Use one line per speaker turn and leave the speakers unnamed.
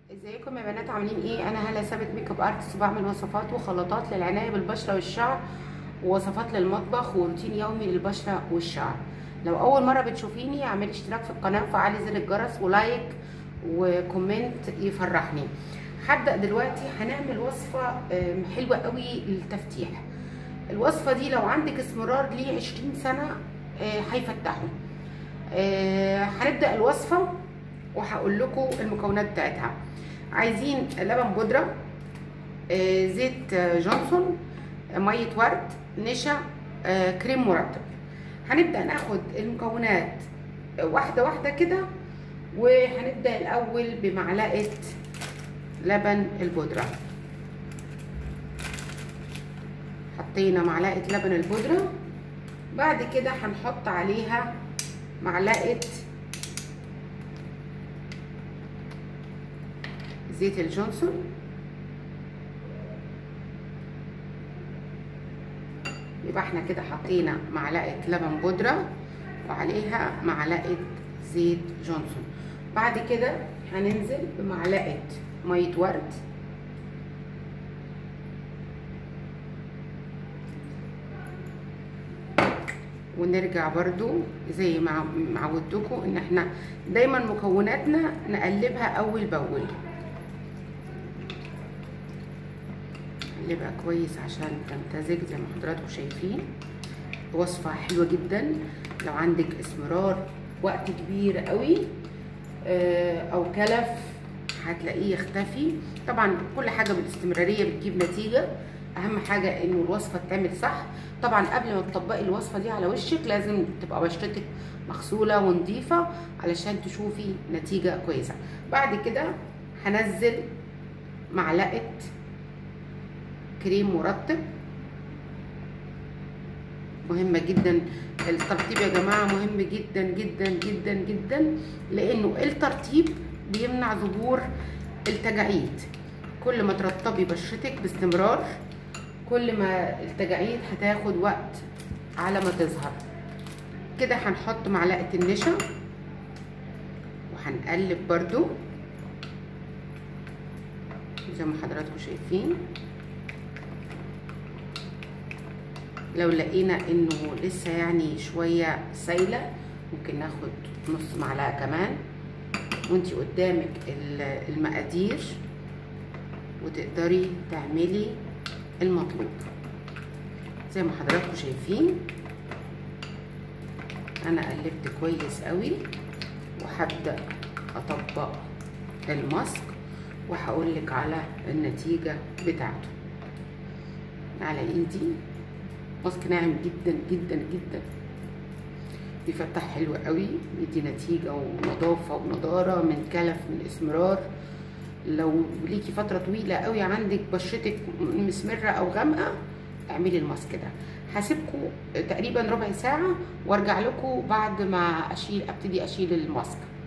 ازيكم يا بنات عاملين ايه انا هلا ثابت ميك اب ارتست بعمل وصفات وخلطات للعنايه بالبشره والشعر ووصفات للمطبخ وروتين يومي للبشره والشعر لو اول مره بتشوفيني اعملي اشتراك في القناه وفعلي زر الجرس ولايك وكومنت يفرحني هبدا دلوقتي هنعمل وصفه آم، حلوه قوي للتفتيح الوصفه دي لو عندك اسمرار ليه 20 سنه آه، هيفتحه آه، هنبدا الوصفه وهقول لكم المكونات بتاعتها عايزين لبن بودره آه، زيت آه، جونسون آه، ميه ورد نشا آه، كريم مرطب هنبدا ناخد المكونات آه، واحده واحده كده وهنبدا الاول بمعلقه لبن البودره حطينا معلقه لبن البودره بعد كده هنحط عليها معلقه زيت الجونسون يبقى احنا كده حطينا معلقه لبن بودره وعليها معلقه زيت جونسون بعد كده هننزل بمعلقه ميه ورد ونرجع برضو زي ما ما عودتكم ان احنا دايما مكوناتنا نقلبها اول باول نقلبها كويس عشان تمتزج زي ما حضراتكم شايفين وصفة حلوة جدا لو عندك اسمرار وقت كبير قوي او كلف هتلاقيه يختفي طبعا كل حاجة بالاستمرارية بتجيب نتيجة اهم حاجة انه الوصفة تتعمل صح طبعا قبل ما تطبقي الوصفة دي على وشك لازم تبقى بشرتك مغسولة ونظيفة علشان تشوفي نتيجة كويسة بعد كده هنزل معلقة كريم مرطب مهمة جدا الترطيب يا جماعة مهم جدا جدا جدا جدا لانه الترطيب بيمنع ظهور التجاعيد كل ما ترطبي بشرتك باستمرار كل ما التجاعيد هتاخد وقت على ما تظهر كده هنحط معلقة النشا وهنقلب برضو زي ما حضراتكم شايفين لو لقينا انه لسه يعني شوية سايلة ممكن ناخد نص معلقة كمان وانتي قدامك المقادير وتقدري تعملي المطلوب زي ما حضراتكم شايفين انا قلبت كويس قوي وهبدا اطبق الماسك وهقول لك على النتيجه بتاعته على ايدي ماسك ناعم جدا جدا جدا بيفتح حلو قوي يدي نتيجه ونظافه ونضاره من كلف من اسمرار لو ليكي فتره طويله قوي عندك بشرتك مسمره او غامقه اعملي الماسك ده هسيبكم تقريبا ربع ساعه وارجع لكم بعد ما اشيل ابتدي اشيل الماسك